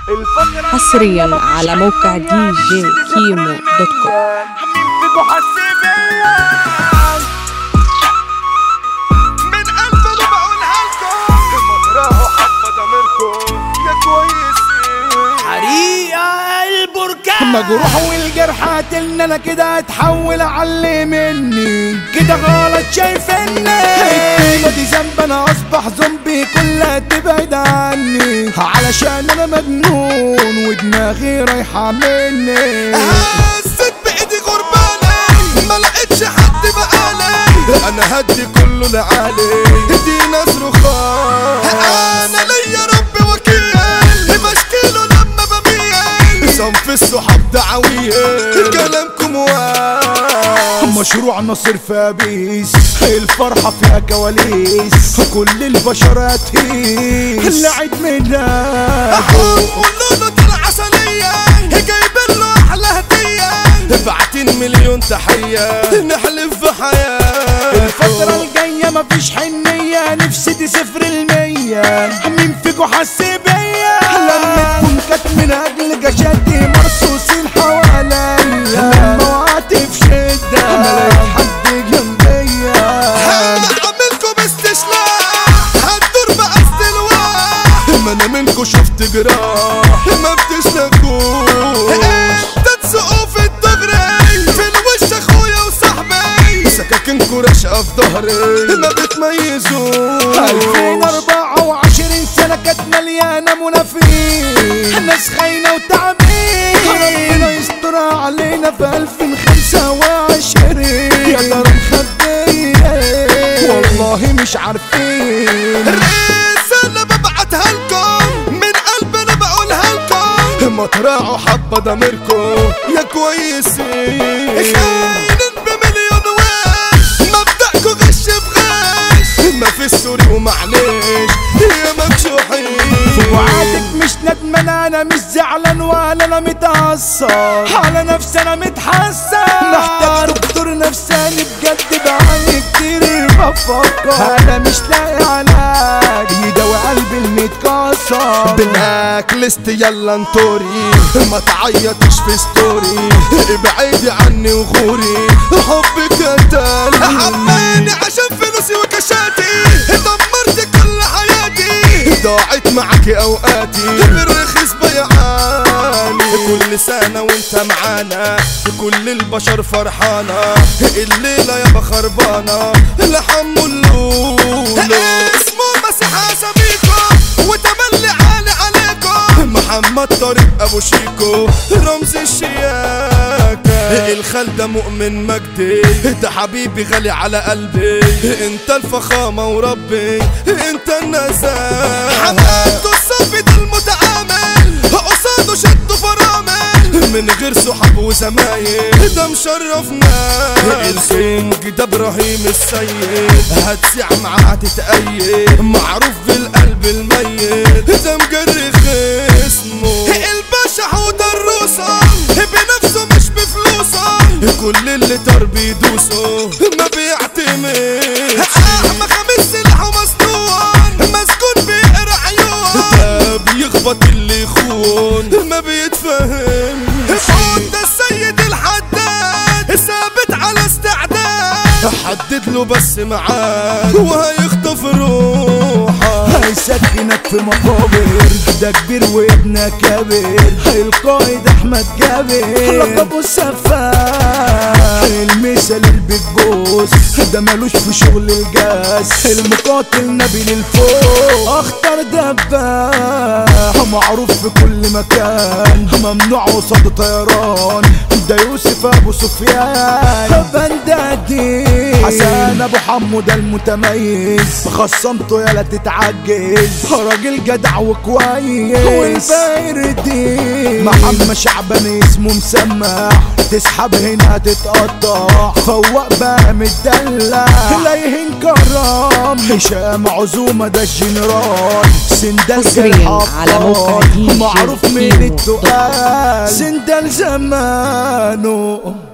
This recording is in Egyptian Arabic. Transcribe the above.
الفقرة حصريا على موقع دي جي كيمو دوت كوم مين فيكو حس بيا من قلب انا بقولها لكم مطرحه حبة ضميركم يا كويسين حريقة البركان مجروح والجرح قاتلنا انا كده هتحول علي مني كده غلط شايفني دي ذنب انا اصبح زومبي كلها تبعد عني علشان انا مجنون ودماغي رايحه مني حسيت بايدي غربانة ما لقيتش حد بقالي انا هدي كله لعالي دي ناس رخام انا ليا رب وكيل بشكيله لما بميل صنف الصحاب دعوية كلامكم واس مشروع نصر فابيس الفرحة فيها كواليس كل البشر هتهيس لعيد ميلاد قولوا طلع عسلية جايب له احلى هدية بعتين مليون تحية نحلف في حياة الفترة الجاية مفيش حنية نفسي دي صفر المية مين فيكو حس بيا لما تكون كانت من أجل جشاتي مرصوصين حواليا لما وقعت في شدة ملاقيت حد جنبيا عملكم استشلاء هتدور بقى استلواء ما انا منكم شفت جراح ما بتسلكوش تتسقوا في الدغري في الوش اخويا وصاحبي سكاكينكوا راشقه في ظهري ما بتميزوش 2024 سنة كانت مليانة منافقين ناس خاينة وتعبين ربنا يستر علينا في 2025 يا ترى مخبية والله مش عارفين رسالة ببعتها لكم من قلبي انا بقولها لكم ما تراعوا حبة ضميركم يا كويسين خاينين بمليون وش مبدأكوا غش بغش ما في السوري ومعلش يا مكشوحين وعادك مش ندمان انا مش زعلان ولا انا متعصب على نفسي انا متحسن محتار دكتور نفساني بجد بقالي كتير بفكر انا مش لاقي علاج يداوي قلبي المتكسر بلاك ليست يلا انطوري ما تعيطش في ستوري ابعدي عني وغوري حبك قتل حباني عشان فلوسي وكشاتي دمرت كل حياتي ضاعت معك اوقاتي بالرخيص بيعاني كل سنة وانت معانا كل البشر فرحانة الليلة يابا خربانة لحم اللولو اسمه مسيح اساميكم وتملي عالي عليكم محمد طارق ابو شيكو رمز الشياكة الخال ده مؤمن مجدي ده حبيبي غالي على قلبي انت الفخامة وربي انت النزاهة حمادته الصافي ده المتعامل قصاده شدوا فرامل من غير صحاب وزمايل ده مشرفنا الكينج ده ابراهيم السيد هتسيع معاه تتأيد معروف بالقلب الميت ده مجري خصمه الباشا حوض الروسة بنفسه مش بفلوسه كل اللي طار بيدوسه ما بيعتمدش احمى خميس سلاح ومسنون مسكون بيقرا عيون ده بيخبط اللي يخون ما بيتفهم ده السيد الحداد ثابت على استعداد حدد له بس معاك وهيخطف روحك هيسكنك في مقابر ده كبير وابنك كبير القائد احمد جابر لقبه السفاح المثل البيج بوس ده ملوش في شغل الجاس المقاتل نبيل الفوق اخطر دباح معروف في كل مكان ممنوع قصاد طيران ده يوسف ابو سفيان بندادي حسن ابو حمو ده المتميز خصمته يلا تتعجز راجل جدع وكويس والباردي محمد شعبان اسمه مسمع تسحب هنا تتقطع فوق بقى متدلع لا يهين كرام هشام عزومه ده الجنرال سندال حصرياً على موقع الحطاب دي جي معروف من كيمو دوت كوم. التقال سندال زمانه